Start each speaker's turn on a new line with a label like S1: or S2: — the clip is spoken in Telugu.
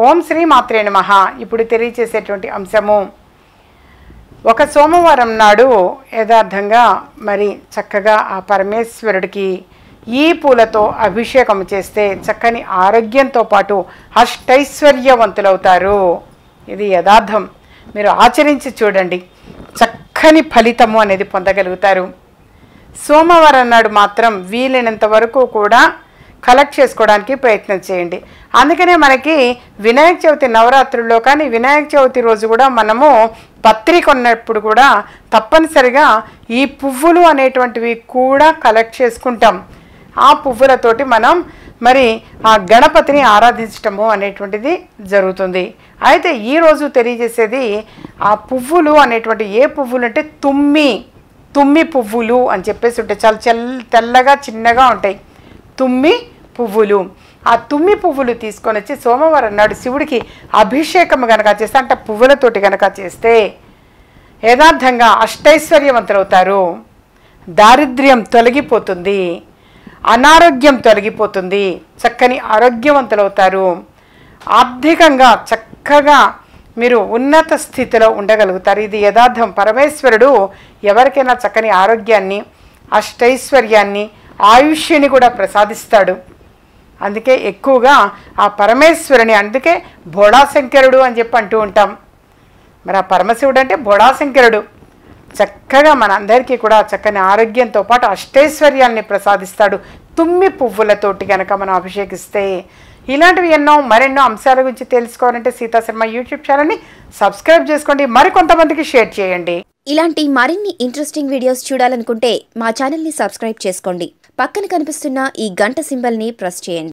S1: ఓం శ్రీ మాత్రే నమః ఇప్పుడు తెలియచేసేటువంటి అంశము ఒక సోమవారం నాడు యథార్థంగా మరి చక్కగా ఆ పరమేశ్వరుడికి ఈ పూలతో అభిషేకం చేస్తే చక్కని ఆరోగ్యంతో పాటు అష్టైశ్వర్యవంతులవుతారు ఇది యథార్థం మీరు ఆచరించి చూడండి చక్కని ఫలితము అనేది పొందగలుగుతారు సోమవారం నాడు మాత్రం వీలైనంత వరకు కూడా కలెక్ట్ చేసుకోవడానికి ప్రయత్నం చేయండి అందుకనే మనకి వినాయక చవితి నవరాత్రుల్లో కానీ వినాయక చవితి రోజు కూడా మనము పత్రిక ఉన్నప్పుడు కూడా తప్పనిసరిగా ఈ పువ్వులు అనేటువంటివి కూడా కలెక్ట్ చేసుకుంటాం ఆ పువ్వులతోటి మనం మరి ఆ గణపతిని ఆరాధించటము అనేటువంటిది జరుగుతుంది అయితే ఈరోజు తెలియజేసేది ఆ పువ్వులు అనేటువంటి ఏ పువ్వులు అంటే తుమ్మి తుమ్మి పువ్వులు అని చెప్పేసి ఉంటాయి చాలా చెల్ తెల్లగా చిన్నగా ఉంటాయి తుమ్మి పువ్వులు ఆ తుమ్మి పువ్వులు తీసుకొని వచ్చి సోమవారం నాడు శివుడికి అభిషేకం గనక చేస్తే అంటే పువ్వులతోటి గనక చేస్తే యథార్థంగా అష్టైశ్వర్యవంతులవుతారు దారిద్ర్యం తొలగిపోతుంది అనారోగ్యం తొలగిపోతుంది చక్కని ఆరోగ్యవంతులవుతారు ఆర్థికంగా చక్కగా మీరు ఉన్నత స్థితిలో ఉండగలుగుతారు ఇది యథార్థం పరమేశ్వరుడు ఎవరికైనా చక్కని ఆరోగ్యాన్ని అష్టైశ్వర్యాన్ని ఆయుష్యని కూడా ప్రసాదిస్తాడు అందుకే ఎక్కువగా ఆ పరమేశ్వరుని అందుకే భోళాశంకరుడు అని చెప్పి అంటూ ఉంటాం మరి ఆ పరమశివుడు అంటే భోళాశంకరుడు చక్కగా మనందరికీ కూడా చక్కని ఆరోగ్యంతో పాటు అష్టైశ్వర్యాల్ని ప్రసాదిస్తాడు తుమ్మి పువ్వులతోటి కనుక మనం అభిషేకిస్తే ఇలాంటివి ఎన్నో మరెన్నో అంశాల గురించి తెలుసుకోవాలంటే సీతా శర్మ యూట్యూబ్ ఛానల్ని సబ్స్క్రైబ్ చేసుకోండి మరికొంతమందికి షేర్ చేయండి
S2: ఇలాంటి మరిన్ని ఇంట్రెస్టింగ్ వీడియోస్ చూడాలనుకుంటే మా ఛానల్ని సబ్స్క్రైబ్ చేసుకోండి పక్కన కనిపిస్తున్న ఈ గంట సింబల్ని ప్రెస్ చేయండి